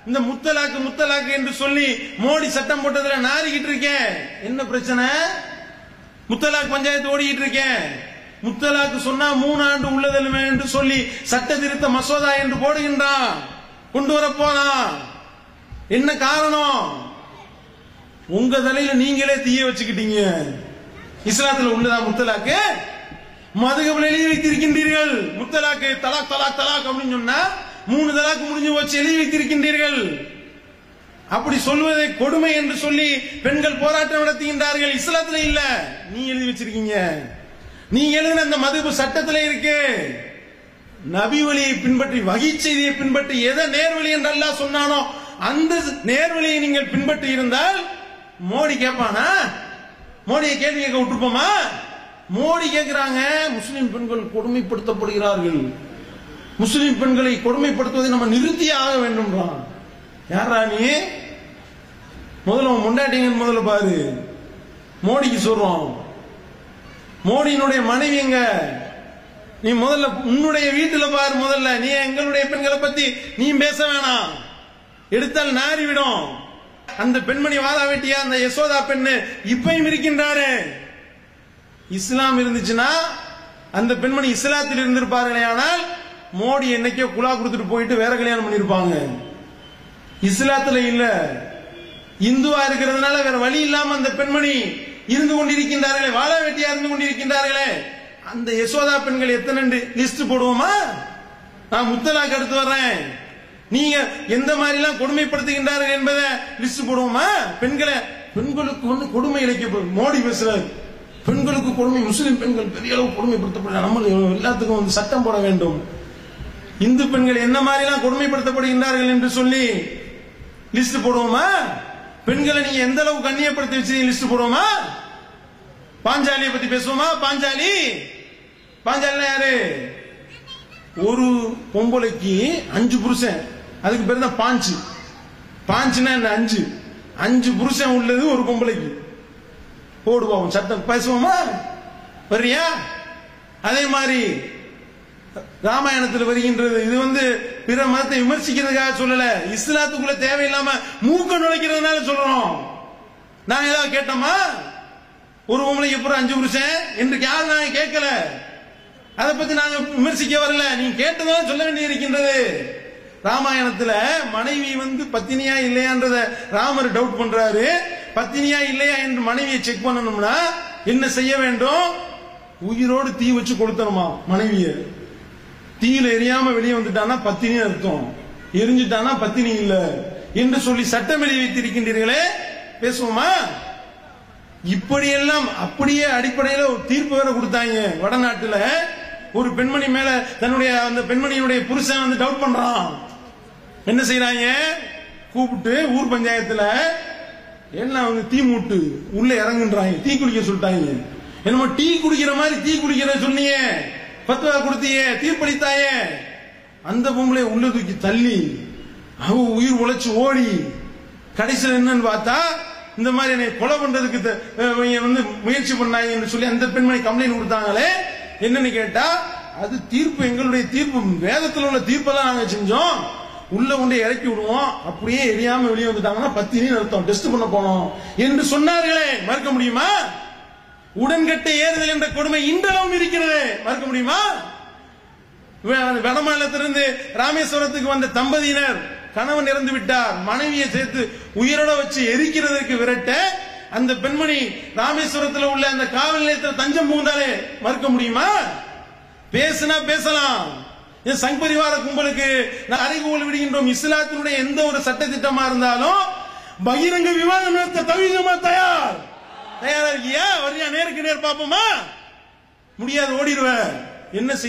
இந்த முத்தலாக்கு முத்தலாக்கு என்று சொல்லி மோடி சட்டம் போட்டதுல நாரிக்கிட்டு இருக்கேன் என்ன பிரச்சனை முத்தலாக் பஞ்சாயத்து ஓடிக்கிட்டு இருக்கேன் முத்தலாக்கு சொன்னா மூணு ஆண்டு உள்ளதலுமே என்று சொல்லி சட்ட திருத்த மசோதா என்று போடுகின்றான் கொண்டு வர போறான் என்ன காரணம் உங்க தலையில நீங்களே தீய வச்சுக்கிட்டீங்க இஸ்லாத்துல உள்ளதா முத்தலாக்கு மதுகபில் எழுதி வைத்திருக்கின்றீர்கள் முத்தலாக்கு தலாக் தலாக் தலாக் அப்படின்னு சொன்னா மூணு தலாக்கு முடிஞ்சு போச்சு எழுதி வைத்திருக்கின்றீர்கள் அப்படி சொல்வதை கொடுமை என்று சொல்லி பெண்கள் போராட்டம் நடத்துகின்றார்கள் இஸ்லாத்துல இல்ல நீ எழுதி வச்சிருக்கீங்க நீ எழுதின அந்த மதுபு சட்டத்துல இருக்கு நபி வழியை பின்பற்றி வகை செய்தியை பின்பற்றி எதை நேர்வழி என்று அல்லாஹ் சொன்னானோ அந்த நேர்வழியை நீங்கள் பின்பற்றி இருந்தால் மோடி கேட்பானா மோடியை கேள்வி கேட்க விட்டுருப்போமா மோடி கேட்கிறாங்க முஸ்லிம் பெண்கள் கொடுமைப்படுத்தப்படுகிறார்கள் முஸ்லிம் பெண்களை கொடுமைப்படுத்துவதை நம்ம நிறுத்தியே ஆக வேண்டும்ன்றான் யாரா நீ முதல்ல உன் முண்டாட்டிங்க முதல்ல பாரு மோடிக்கு சொல்றோம் மோடியினுடைய மனைவி எங்க நீ முதல்ல உன்னுடைய வீட்டுல பாரு முதல்ல நீ எங்களுடைய பெண்களை பத்தி நீ பேச வேணாம் எடுத்தால் நாரி விடும் அந்த பெண்மணி வாதா வெட்டியா அந்த யசோதா பெண்ணு இப்பயும் இருக்கின்றாரு இஸ்லாம் இருந்துச்சுன்னா அந்த பெண்மணி இஸ்லாத்தில் இருந்திருப்பார்களே ஆனால் மோடி என்னைக்கோ குலா கொடுத்துட்டு போயிட்டு வேற கல்யாணம் பண்ணிருப்பாங்க இஸ்லாத்துல இல்ல இந்துவா இருக்கிறதுனால வேற வழி இல்லாம அந்த பெண்மணி இருந்து கொண்டிருக்கின்றார்களே வாழ வெட்டியா இருந்து கொண்டிருக்கின்றார்களே அந்த யசோதா பெண்கள் எத்தனை லிஸ்ட் போடுவோமா நான் முத்தலாக்கு எடுத்து வர்றேன் நீங்க எந்த மாதிரி எல்லாம் கொடுமைப்படுத்துகின்றார்கள் என்பதை லிஸ்ட் போடுவோமா பெண்களை பெண்களுக்கு வந்து கொடுமை இழைக்கப்படும் மோடி பேசுறாரு பெண்களுக்கு கொடுமை முஸ்லிம் பெண்கள் பெரிய அளவு கொடுமைப்படுத்தப்படுகிறார் நம்ம எல்லாத்துக்கும் வந்து சட்டம் போட வேண்டும் இந்து பெண்கள் என்ன மாதிரி எல்லாம் கொடுமைப்படுத்தப்படுகின்றார்கள் என்று சொல்லி லிஸ்ட் போடுவோமா பெண்களை நீங்க எந்த அளவு கண்ணியப்படுத்தி வச்சிருக்கீங்க லிஸ்ட் போடுவோமா பாஞ்சாலியை பத்தி பேசுவோமா பாஞ்சாலி பாஞ்சாலினா யாரு ஒரு பொம்பளைக்கு அஞ்சு புருஷன் அதுக்கு பேர் தான் பாஞ்சு பாஞ்சுனா என்ன அஞ்சு அஞ்சு புருஷன் உள்ளது ஒரு பொம்பளைக்கு போடுவோம் சட்டம் பேசுவோமா வர்றியா அதே மாதிரி ராமாயணத்தில் வருகின்றது இது வந்து பிற மதத்தை விமர்சிக்கிறதுக்காக சொல்லல இஸ்லாத்துக்குள்ள தேவையில்லாம மூக்க நுழைக்கிறதுனால சொல்றோம் நாங்க ஏதாவது கேட்டோமா ஒரு பொம்பளைக்கு அப்புறம் அஞ்சு புருஷன் என்று யாரும் நாங்க கேட்கல அதை பத்தி நாங்க விமர்சிக்க வரல நீங்க கேட்டதான் சொல்ல வேண்டி இருக்கின்றது ராமாயணத்துல மனைவி வந்து பத்தினியா இல்லையான்றத ராமர் டவுட் பண்றாரு பத்தினியா இல்லையா என்று மனைவியை செக் பண்ணணும்னா என்ன செய்ய வேண்டும் உயிரோடு தீ வச்சு கொடுத்தணுமா மனைவிய தீயில எரியாம வெளியே வந்துட்டானா பத்தினி அர்த்தம் எரிஞ்சுட்டானா பத்தினி இல்ல என்று சொல்லி சட்டம் எழுதி வைத்திருக்கின்றீர்களே பேசுவோமா இப்படியெல்லாம் அப்படியே அடிப்படையில ஒரு தீர்ப்பு வேற கொடுத்தாங்க வடநாட்டுல ஒரு பெண்மணி மேல தன்னுடைய அந்த பெண்மணியினுடைய புருஷன் வந்து டவுட் பண்றான் என்ன செய்யறாங்க கூப்பிட்டு ஊர் பஞ்சாயத்துல எல்லாம் வந்து தீ மூட்டு உள்ள இறங்குன்றாங்க தீ குளிக்க சொல்லிட்டாங்க என்னமோ டீ குடிக்கிற மாதிரி தீ குடிக்கிற சொன்னியே பத்துவா கொடுத்தியே தீர்ப்பளித்தாயே அந்த பொம்பளை உள்ள தூக்கி தள்ளி அவ உயிர் உழைச்சு ஓடி கடைசியில் என்னன்னு பார்த்தா இந்த மாதிரி என்னை கொலை பண்றதுக்கு த- அஹ் இவங்க வந்து முயற்சி பண்ணாங்கன்னு சொல்லி அந்த பெண்மணி கம்ப்ளைண்ட் கொடுத்தாங்களே என்னன்னு கேட்டா அது தீர்ப்பு எங்களுடைய தீர்ப்பு வேதத்துல உள்ள தீர்ப்பெல்லாம் நாங்க செஞ்சோம் உள்ள கொண்டு இறக்கி விடுவோம் அப்படியே எரியாம வெளியே வந்துட்டாங்கன்னா பத்தினி அர்த்தம் டெஸ்ட் பண்ண போனோம் என்று சொன்னார்களே மறுக்க முடியுமா உடன்கட்டை ஏறுதல் என்ற கொடுமை இன்றளவும் இருக்கிறது மறுக்க முடியுமா வே- வடமாநிலத்திலிருந்து ராமேஸ்வரத்துக்கு வந்த தம்பதியினர் கணவன் இறந்து விட்டார் மனைவியை சேர்த்து உயிரோட வச்சு எரிக்கிறதுக்கு விரட்ட அந்த பெண்மணி ராமேஸ்வரத்தில் உள்ள அந்த காவல் நிலையத்தில் தஞ்சம் புகுந்தாலே மறுக்க முடியுமா பேசுனா பேசலாம் இந்த சங் பரிவார கும்பலுக்கு நான் அறிவுகள் விடுகின்றோம் இஸ்லாத்தினுடைய எந்த ஒரு சட்ட திட்டமா இருந்தாலும் பகிரங்க விவாதம் நடத்த தவிதமா தயார் தயாரா இருக்கியா வரியா நேருக்கு நேர் பாப்போமா முடியாது ஓடிடுவ என்ன செய்ய